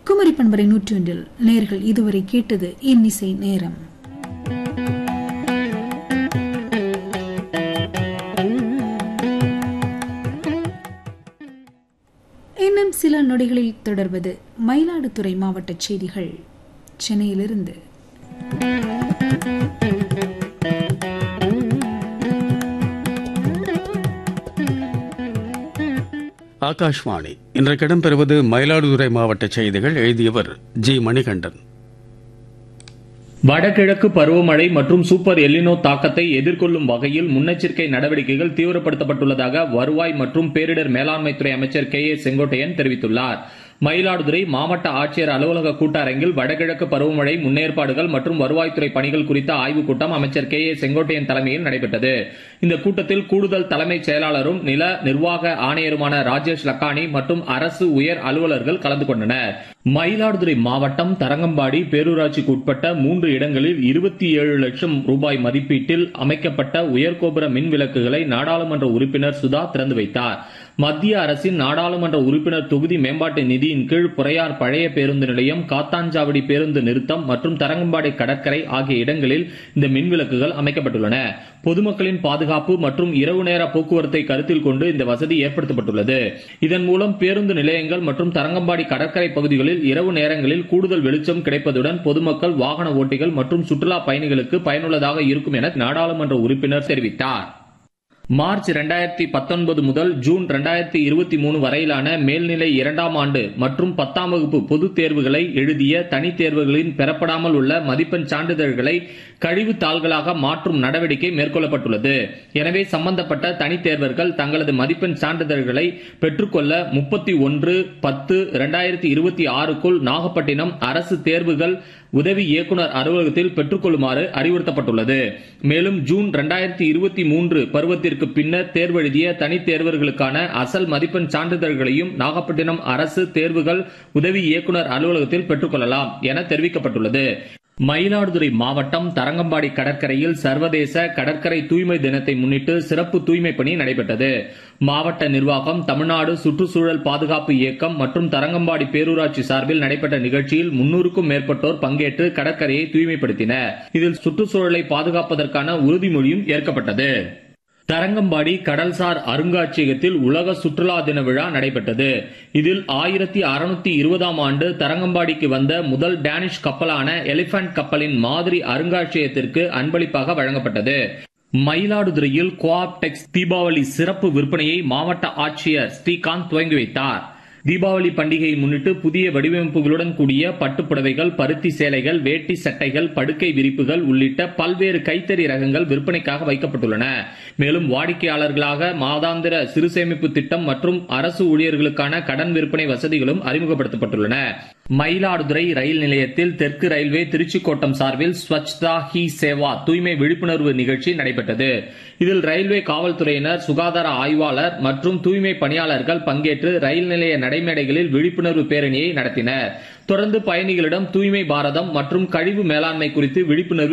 குமரி பண்பரை நூற்றி ஒன்றில் நேர்கள் இதுவரை கேட்டது இன்னிசை நேரம் இன்னும் சில நொடிகளில் தொடர்வது மயிலாடுதுறை மாவட்ட செய்திகள் சென்னையிலிருந்து ஆகாஷ்வாணி இன்றைக்கு இடம்பெறுவது மயிலாடுதுறை மாவட்ட செய்திகள் எழுதியவர் ஜி மணிகண்டன் வடகிழக்கு பருவமழை மற்றும் சூப்பர் எல்லினோ தாக்கத்தை எதிர்கொள்ளும் வகையில் முன்னெச்சரிக்கை நடவடிக்கைகள் தீவிரப்படுத்தப்பட்டுள்ளதாக வருவாய் மற்றும் பேரிடர் மேலாண்மைத்துறை அமைச்சர் கே ஏ செங்கோட்டையன் தெரிவித்துள்ளார் மயிலாடுதுறை மாவட்ட ஆட்சியர் அலுவலக கூட்டரங்கில் வடகிழக்கு பருவமழை முன்னேற்பாடுகள் மற்றும் வருவாய்த்துறை பணிகள் குறித்த ஆய்வுக் கூட்டம் அமைச்சர் கே ஏ செங்கோட்டையன் தலைமையில் நடைபெற்றது இந்த கூட்டத்தில் கூடுதல் தலைமைச் செயலாளரும் நில நிர்வாக ஆணையருமான ராஜேஷ் லக்கானி மற்றும் அரசு உயர் அலுவலர்கள் கலந்து கொண்டனர் மயிலாடுதுறை மாவட்டம் தரங்கம்பாடி பேரூராட்சிக்கு உட்பட்ட மூன்று இடங்களில் இருபத்தி ஏழு லட்சம் ரூபாய் மதிப்பீட்டில் அமைக்கப்பட்ட உயர்கோபுர மின் விளக்குகளை நாடாளுமன்ற உறுப்பினர் சுதா திறந்து வைத்தார் மத்திய அரசின் நாடாளுமன்ற உறுப்பினர் தொகுதி மேம்பாட்டு நிதியின் கீழ் புறையார் பழைய பேருந்து நிலையம் காத்தாஞ்சாவடி பேருந்து நிறுத்தம் மற்றும் தரங்கம்பாடி கடற்கரை ஆகிய இடங்களில் இந்த மின் விளக்குகள் அமைக்கப்பட்டுள்ளன பொதுமக்களின் பாதுகாப்பு மற்றும் இரவு நேர போக்குவரத்தை கருத்தில் கொண்டு இந்த வசதி ஏற்படுத்தப்பட்டுள்ளது இதன் மூலம் பேருந்து நிலையங்கள் மற்றும் தரங்கம்பாடி கடற்கரை பகுதிகளில் இரவு நேரங்களில் கூடுதல் வெளிச்சம் கிடைப்பதுடன் பொதுமக்கள் வாகன ஓட்டிகள் மற்றும் சுற்றுலா பயணிகளுக்கு பயனுள்ளதாக இருக்கும் என நாடாளுமன்ற உறுப்பினர் தெரிவித்தார் மார்ச் இரண்டாயிரத்தி பத்தொன்பது முதல் ஜூன் இரண்டாயிரத்தி இருபத்தி மூணு வரையிலான மேல்நிலை இரண்டாம் ஆண்டு மற்றும் பத்தாம் வகுப்பு பொதுத் தேர்வுகளை எழுதிய தனித் தேர்வுகளின் பெறப்படாமல் உள்ள மதிப்பெண் சான்றிதழ்களை கழிவு தாள்களாக மாற்றும் நடவடிக்கை மேற்கொள்ளப்பட்டுள்ளது எனவே சம்பந்தப்பட்ட தனித் தேர்வர்கள் தங்களது மதிப்பெண் சான்றிதழ்களை பெற்றுக்கொள்ள முப்பத்தி ஒன்று பத்து இரண்டாயிரத்தி இருபத்தி ஆறுக்குள் நாகப்பட்டினம் அரசு தேர்வுகள் உதவி இயக்குநர் அலுவலகத்தில் பெற்றுக்கொள்ளுமாறு அறிவுறுத்தப்பட்டுள்ளது மேலும் ஜூன் இரண்டாயிரத்தி இருபத்தி மூன்று பருவத்திற்கு பின்னர் தேர்வெழுதிய தனித் தேர்வர்களுக்கான அசல் மதிப்பெண் சான்றிதழ்களையும் நாகப்பட்டினம் அரசு தேர்வுகள் உதவி இயக்குநர் அலுவலகத்தில் பெற்றுக்கொள்ளலாம் என தெரிவிக்கப்பட்டுள்ளது மயிலாடுதுறை மாவட்டம் தரங்கம்பாடி கடற்கரையில் சர்வதேச கடற்கரை தூய்மை தினத்தை முன்னிட்டு சிறப்பு தூய்மை பணி நடைபெற்றது மாவட்ட நிர்வாகம் தமிழ்நாடு சுற்றுச்சூழல் பாதுகாப்பு இயக்கம் மற்றும் தரங்கம்பாடி பேரூராட்சி சார்பில் நடைபெற்ற நிகழ்ச்சியில் முன்னூறுக்கும் மேற்பட்டோர் பங்கேற்று கடற்கரையை தூய்மைப்படுத்தினர் இதில் சுற்றுச்சூழலை பாதுகாப்பதற்கான உறுதிமொழியும் ஏற்கப்பட்டது தரங்கம்பாடி கடல்சார் அருங்காட்சியகத்தில் உலக சுற்றுலா தின விழா நடைபெற்றது இதில் ஆயிரத்தி அறுநூத்தி இருபதாம் ஆண்டு தரங்கம்பாடிக்கு வந்த முதல் டேனிஷ் கப்பலான எலிபென்ட் கப்பலின் மாதிரி அருங்காட்சியகத்திற்கு அன்பளிப்பாக வழங்கப்பட்டது மயிலாடுதுறையில் கோஆப்டெக்ஸ் தீபாவளி சிறப்பு விற்பனையை மாவட்ட ஆட்சியர் ஸ்ரீகாந்த் துவங்கி வைத்தார் தீபாவளி பண்டிகையை முன்னிட்டு புதிய வடிவமைப்புகளுடன் கூடிய பட்டுப்புடவைகள் பருத்தி சேலைகள் வேட்டி சட்டைகள் படுக்கை விரிப்புகள் உள்ளிட்ட பல்வேறு கைத்தறி ரகங்கள் விற்பனைக்காக வைக்கப்பட்டுள்ளன மேலும் வாடிக்கையாளர்களாக மாதாந்திர சிறு சேமிப்பு திட்டம் மற்றும் அரசு ஊழியர்களுக்கான கடன் விற்பனை வசதிகளும் அறிமுகப்படுத்தப்பட்டுள்ளன மயிலாடுதுறை ரயில் நிலையத்தில் தெற்கு ரயில்வே திருச்சிக்கோட்டம் சார்பில் ஸ்வச்தா ஹி சேவா தூய்மை விழிப்புணர்வு நிகழ்ச்சி நடைபெற்றது இதில் ரயில்வே காவல்துறையினர் சுகாதார ஆய்வாளர் மற்றும் தூய்மை பணியாளர்கள் பங்கேற்று ரயில் நிலைய நடைமேடைகளில் விழிப்புணர்வு பேரணியை நடத்தினர் தொடர்ந்து பயணிகளிடம் தூய்மை பாரதம் மற்றும் கழிவு மேலாண்மை குறித்து விழிப்புணர்வு